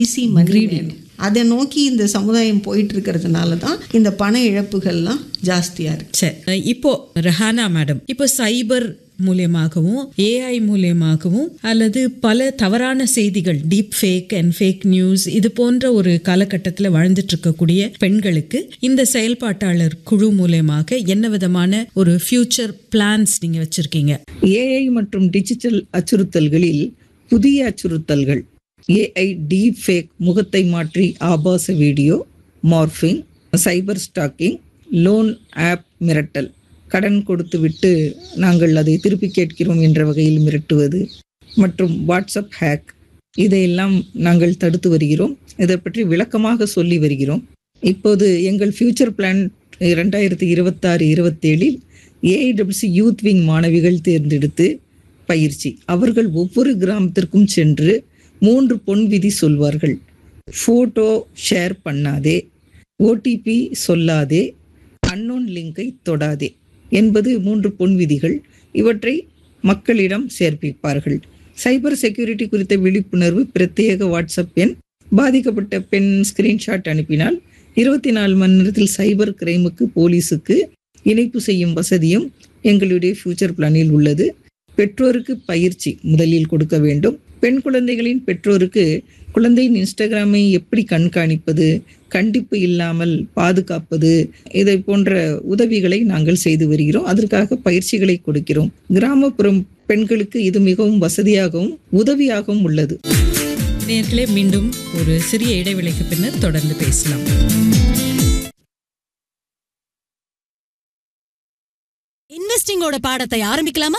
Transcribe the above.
easy மணி வேணும் அதை நோக்கி இந்த சமுதாயம் போயிட்டு இருக்கிறதுனால தான் இந்த பண இழப்புகள்லாம் ஜாஸ்தியாக இருக்கு சரி இப்போ ரெஹானா மேடம் இப்போ சைபர் மூலியமாகவும் ஏஐ மூலியமாகவும் அல்லது பல தவறான செய்திகள் deep fake and fake news இது போன்ற ஒரு காலகட்டத்தில் வாழ்ந்துட்டு இருக்கக்கூடிய பெண்களுக்கு இந்த செயல்பாட்டாளர் குழு மூலியமாக என்ன விதமான ஒரு ஃபியூச்சர் பிளான்ஸ் நீங்க வச்சிருக்கீங்க ஏஐ மற்றும் டிஜிட்டல் அச்சுறுத்தல்களில் புதிய அச்சுறுத்தல்கள் ஏஐ டீப் ஃபேக் முகத்தை மாற்றி ஆபாச video morphing cyber stalking loan app மிரட்டல் கடன் கொடுத்துவிட்டு நாங்கள் அதை திருப்பி கேட்கிறோம் என்ற வகையில் மிரட்டுவது மற்றும் வாட்ஸ்அப் ஹேக் இதையெல்லாம் நாங்கள் தடுத்து வருகிறோம் இதை பற்றி விளக்கமாக சொல்லி வருகிறோம் இப்போது எங்கள் ஃபியூச்சர் பிளான் இரண்டாயிரத்தி இருபத்தாறு இருபத்தேழில் ஏஐடபிள்யூசி யூத் விங் மாணவிகள் தேர்ந்தெடுத்து பயிற்சி அவர்கள் ஒவ்வொரு கிராமத்திற்கும் சென்று மூன்று பொன் விதி சொல்வார்கள் ஃபோட்டோ ஷேர் பண்ணாதே ஓடிபி சொல்லாதே அன்னோன் லிங்கை தொடாதே என்பது மூன்று பொன் விதிகள் இவற்றை மக்களிடம் சேர்ப்பிப்பார்கள் சைபர் செக்யூரிட்டி குறித்த விழிப்புணர்வு பிரத்யேக வாட்ஸ்அப் எண் பாதிக்கப்பட்ட பெண் ஸ்கிரீன்ஷாட் அனுப்பினால் இருபத்தி நாலு மணி நேரத்தில் சைபர் கிரைமுக்கு போலீஸுக்கு இணைப்பு செய்யும் வசதியும் எங்களுடைய ஃபியூச்சர் பிளானில் உள்ளது பெற்றோருக்கு பயிற்சி முதலில் கொடுக்க வேண்டும் பெண் குழந்தைகளின் பெற்றோருக்கு குழந்தையின் இன்ஸ்டாகிராமை எப்படி கண்காணிப்பது கண்டிப்பு இல்லாமல் பாதுகாப்பது இதை போன்ற உதவிகளை நாங்கள் செய்து வருகிறோம் அதற்காக பயிற்சிகளை கொடுக்கிறோம் கிராமப்புறம் பெண்களுக்கு இது மிகவும் வசதியாகவும் உதவியாகவும் உள்ளது நேர்களே மீண்டும் ஒரு சிறிய இடைவெளிக்கு பின்னர் தொடர்ந்து பேசலாம் இன்வெஸ்டிங்கோட பாடத்தை ஆரம்பிக்கலாமா